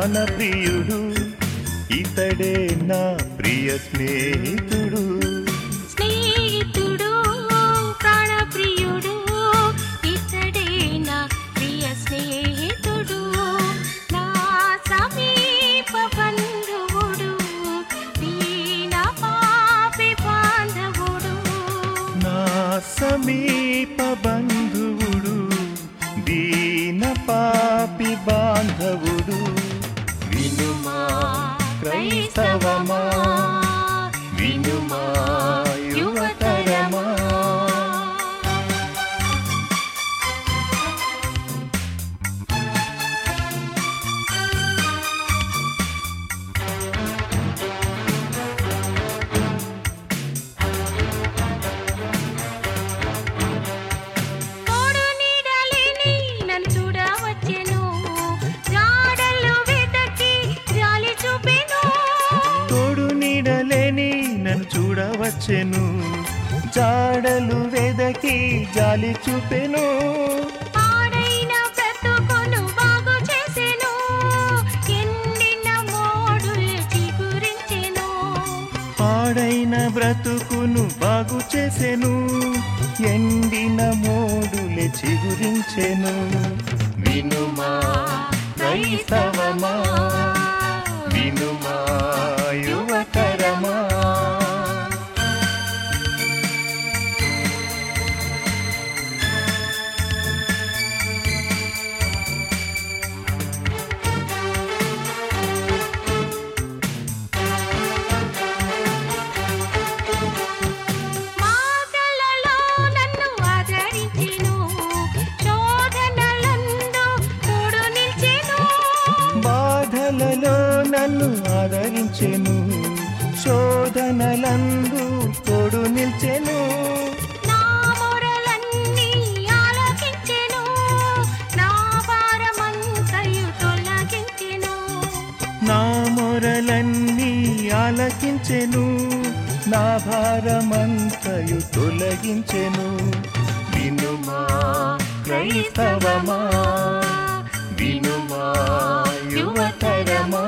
ప్రాణప్రియుడు ఇతడే నా ప్రియ స్నేహితుడు స్నేహితుడు ప్రాణప్రియుడు ఇతడే నా ప్రియ స్నేహితుడు నా సమీప బంధువుడు దీన పాపి బాంధవుడు నా సమీప బంధువుడు దీన పాపి బాంధవుడు వినుమా క్రైస్తవమా వినుమా యువతరమా తోడు నీడలేని నన్ను చూడవచ్చెను జాడలు వెతకి జాలి చూపెను తోడు నీడలేని నన్ను చూడవచ్చెను జాడలు వెదకి జాలి చూపెను పాడైన బ్రతుకును బాగు చేసెను ఎండిన మోడులు చిగురించెను పాడైన బ్రతుకును బాగు చేసెను ఎండిన మోడులే చిగురించెను వినుమా క్రైస్తవమా వినుమా యువతరమా మాటలలో నన్ను ఆదరించెను శోధనలందు తోడు నిల్చెను బాధలలో నన్ను ఆదరించెను శోధనలందు తోడు నిల్చెను నా మొరలన్నీ ఆలకించెను నా భారమంతయు తొలగించెను నా మొరలన్నీ ఆలకించెను నా భారమంతయు తొలగించెను వినుమా క్రైస్తవమా వినుమా యువతరమా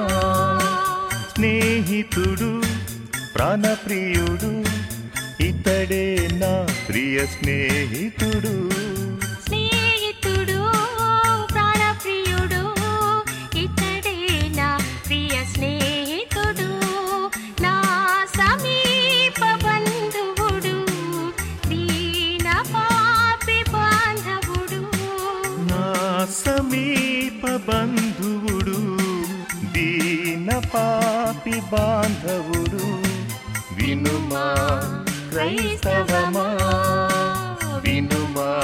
స్నేహితుడు ప్రాణప్రియుడు ఇతడే నా ప్రియ స్నేహితుడు స్నేహితుడు ప్రాణప్రియుడు ఇతడే నా ప్రియ స్నేహితుడు నా సమీప బంధువుడు దీన పాపి బాంధవుడు నా సమీప బంధువుడు దీన పాపి బాంధవుడు వినుమా క్రైస్తవమా వినుమా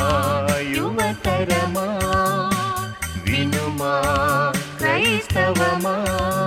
యువతరమా వినుమా క్రైస్తవమా